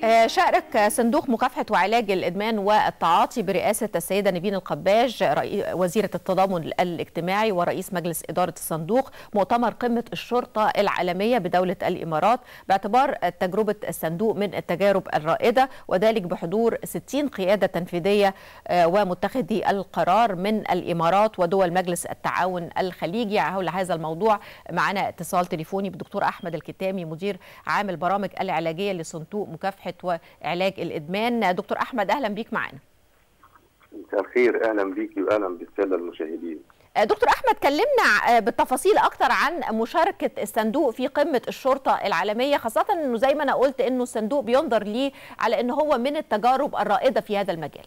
شارك صندوق مكافحة وعلاج الإدمان والتعاطي برئاسة السيدة نبين القباج وزيرة التضامن الاجتماعي ورئيس مجلس إدارة الصندوق مؤتمر قمة الشرطة العالمية بدولة الإمارات باعتبار تجربة الصندوق من التجارب الرائدة وذلك بحضور 60 قيادة تنفيذية ومتخذي القرار من الإمارات ودول مجلس التعاون الخليجي حول هذا الموضوع معنا اتصال تليفوني بالدكتور أحمد الكتامي مدير عام البرامج العلاجية لصندوق مكافحة وعلاج الادمان دكتور احمد اهلا بيك معانا مساء الخير اهلا بيكي واهلا بالساده المشاهدين دكتور احمد كلمنا بالتفاصيل اكتر عن مشاركه الصندوق في قمه الشرطه العالميه خاصه انه زي ما انا قلت انه الصندوق بينظر ليه على انه هو من التجارب الرائده في هذا المجال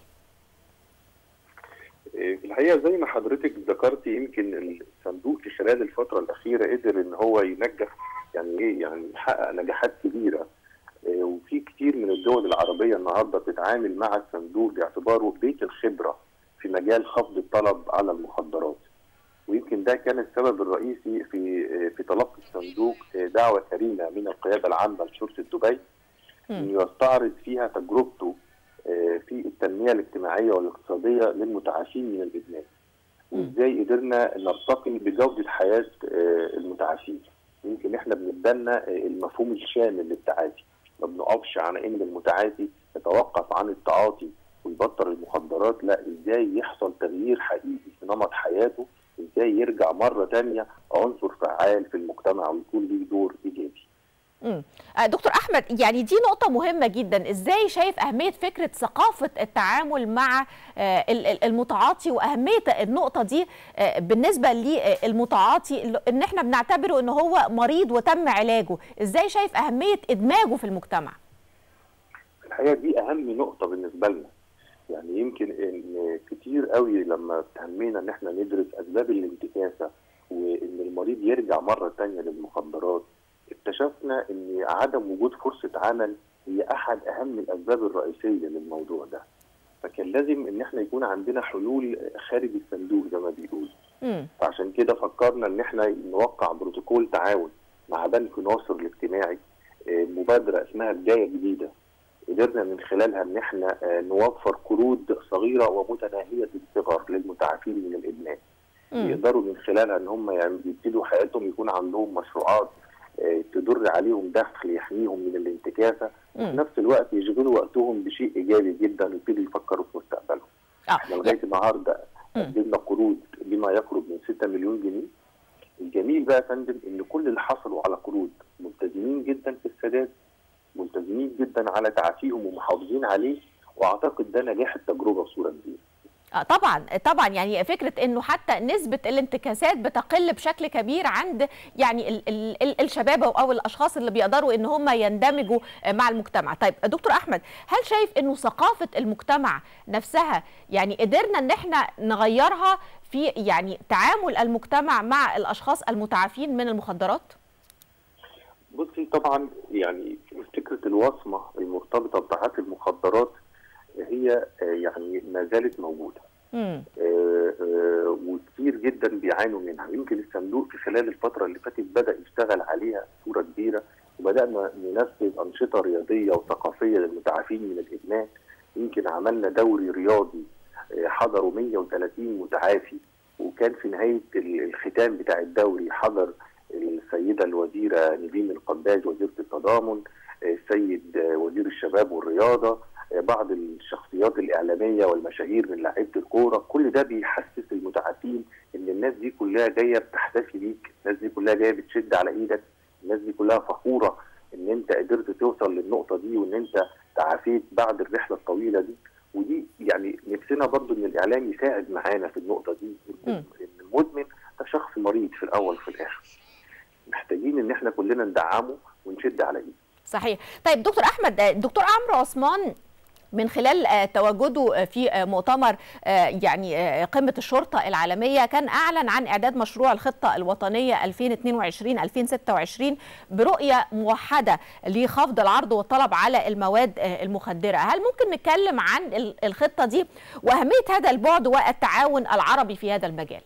في الحقيقه زي ما حضرتك ذكرتي يمكن الصندوق في خلال الفتره الاخيره قدر ان هو ينجح يعني ايه يعني يحقق نجاحات كبيره وفي كتير من الدول العربية النهاردة بتتعامل مع الصندوق باعتباره بيت الخبرة في مجال خفض الطلب على المخدرات ويمكن ده كان السبب الرئيسي في في تلقي الصندوق دعوة كريمة من القيادة العامة لشرطة دبي انه يستعرض فيها تجربته في التنمية الاجتماعية والاقتصادية للمتعافين من الإدمان وازاي قدرنا نرتقي بجودة حياة المتعافين يمكن احنا بنتبنى المفهوم الشامل للتعافي ما بنقفش على ان المتعافي يتوقف عن التعاطي ويبطل المخدرات لا ازاي يحصل تغيير حقيقي في نمط حياته ازاي يرجع مره ثانيه عنصر فعال في المجتمع ويكون ليه دور ايجابي امم دكتور احمد يعني دي نقطه مهمه جدا ازاي شايف اهميه فكره ثقافه التعامل مع المتعاطي واهميه النقطه دي بالنسبه للمتعاطي ان احنا بنعتبره ان هو مريض وتم علاجه ازاي شايف اهميه ادماجه في المجتمع الحقيقه دي اهم نقطه بالنسبه لنا يعني يمكن ان كتير قوي لما تهمينا ان احنا ندرس اسباب الانتكاسه وان المريض يرجع مره ثانيه للمخدرات اكتشفنا ان عدم وجود فرصه عمل هي احد اهم الاسباب الرئيسيه للموضوع ده فكان لازم ان احنا يكون عندنا حلول خارج الصندوق زي ما بيقول فعشان كده فكرنا ان احنا نوقع بروتوكول تعاون مع بنك ناصر الاجتماعي مبادره اسمها بدايه جديده قدرنا من خلالها ان احنا نوفر قروض صغيره ومتناهيه الصغر للمتعافين من الادمان يقدروا من خلالها ان هم يعني يبتدوا حياتهم يكون عندهم مشروعات تدر عليهم دخل يحميهم من الانتكاسه وفي نفس الوقت يشغلوا وقتهم بشيء ايجابي جدا ويبتدوا يفكروا في مستقبلهم. احنا لغايه النهارده قدمنا قروض بما يقرب من 6 مليون جنيه. الجميل بقى يا فندم ان كل اللي حصلوا على قروض ملتزمين جدا في السداد ملتزمين جدا على تعافيهم ومحافظين عليه واعتقد ده نجاح التجربه بصوره كبيره. طبعا طبعا يعني فكره انه حتى نسبه الانتكاسات بتقل بشكل كبير عند يعني ال ال ال الشباب او الاشخاص اللي بيقدروا ان هم يندمجوا مع المجتمع طيب دكتور احمد هل شايف انه ثقافه المجتمع نفسها يعني قدرنا ان احنا نغيرها في يعني تعامل المجتمع مع الاشخاص المتعافين من المخدرات بصي طبعا يعني فكره الوصمه المرتبطه بتعاطي المخدرات هي يعني ما زالت موجوده. آه آه وكثير جدا بيعانوا منها، يمكن الصندوق في خلال الفتره اللي فاتت بدا يشتغل عليها بصوره كبيره وبدانا ننفذ انشطه رياضيه وثقافيه للمتعافين من الادمان، يمكن عملنا دوري رياضي آه حضروا 130 متعافي وكان في نهايه الختام بتاع الدوري حضر السيده الوزيره نيفين القباج وزيره التضامن، السيد وزير الشباب والرياضه، بعض الشخصيات الاعلاميه والمشاهير من لعيبه الكوره كل ده بيحسس المتعافين ان الناس دي كلها جايه بتحتفي بيك الناس دي كلها جايه بتشد على ايدك الناس دي كلها فخوره ان انت قدرت توصل للنقطه دي وان انت تعافيت بعد الرحله الطويله دي ودي يعني نفسنا برضو ان الاعلام يساعد معانا في النقطه دي ان المدمن ده شخص مريض في الاول وفي الاخر محتاجين ان احنا كلنا ندعمه ونشد على ايده صحيح طيب دكتور احمد دكتور عمرو عثمان من خلال تواجده في مؤتمر يعني قمة الشرطة العالمية كان أعلن عن إعداد مشروع الخطة الوطنية 2022-2026 برؤية موحدة لخفض العرض والطلب على المواد المخدرة هل ممكن نتكلم عن الخطة دي وأهمية هذا البعد والتعاون العربي في هذا المجال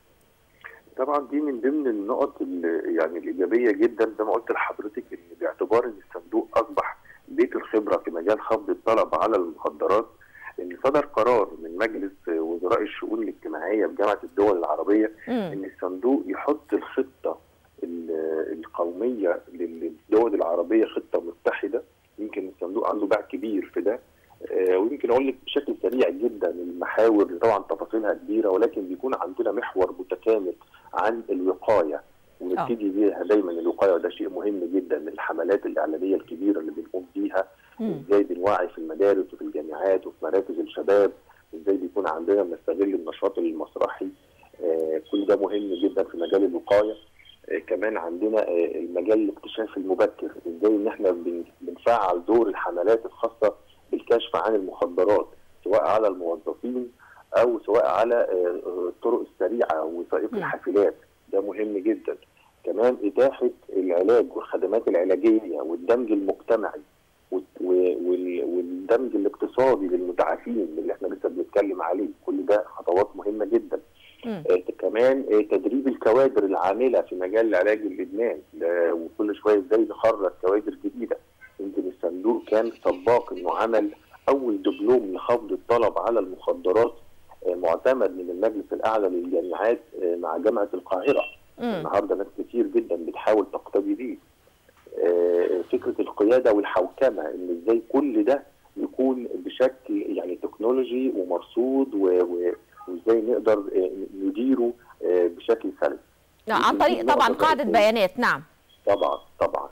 طبعا دي من ضمن النقط يعني الايجابيه جدا زي ما قلت لحضرتك ان باعتبار ان الصندوق اصبح بيت الخبره في مجال مجال خفض الطلب على المخدرات ان صدر قرار من مجلس وزراء الشؤون الاجتماعيه بجامعه الدول العربيه مم. ان الصندوق يحط الخطه ال- القوميه للدول العربيه خطه متحده يمكن الصندوق عنده باع كبير في ده آه، ويمكن اقول لك بشكل سريع جدا المحاور طبعا تفاصيلها كبيره ولكن بيكون عندنا محور متكامل عن الوقايه ونبتدي بيها دايما الوقايه وده شيء مهم جدا من الحملات الاعلاميه الكبيره اللي بنقوم بيها مم. ازاي بنوعي في المدارس وفي الجامعات وفي مراكز الشباب ازاي بيكون عندنا بنستغل النشاط المسرحي آه، كل ده مهم جدا في مجال الوقايه آه، كمان عندنا آه، المجال الاكتشاف المبكر ازاي ان احنا بن- بنفعل دور الحملات الخاصه بالكشف عن المخدرات سواء على الموظفين او سواء على آه، آه، الطرق السريعه وسائق مم. الحافلات ده مهم جدا كمان اتاحه العلاج والخدمات العلاجيه والدمج المجتمعي وال- وال- والدمج الاقتصادي للمتعافين اللي احنا لسه بنتكلم عليه كل ده خطوات مهمه جدا مم. آه، كمان آه، تدريب الكوادر العامله في مجال علاج الادمان ده وكل شويه ازاي نخرج كوادر جديده يمكن الصندوق كان سباق انه عمل اول دبلوم لخفض الطلب على المخدرات آه، معتمد من المجلس الاعلى للجامعات آه، مع جامعه القاهره مم. النهارده ناس كتير جدا بتحاول تقتدي بيه آه، فكره القياده والحوكمه ان ازاي كل ده يكون بشكل يعني تكنولوجي ومرصود و- و- وازاي نقدر آه، نديره آه، بشكل سلس عن طريق طبعا قاعده بيانات نعم طبعا طبعا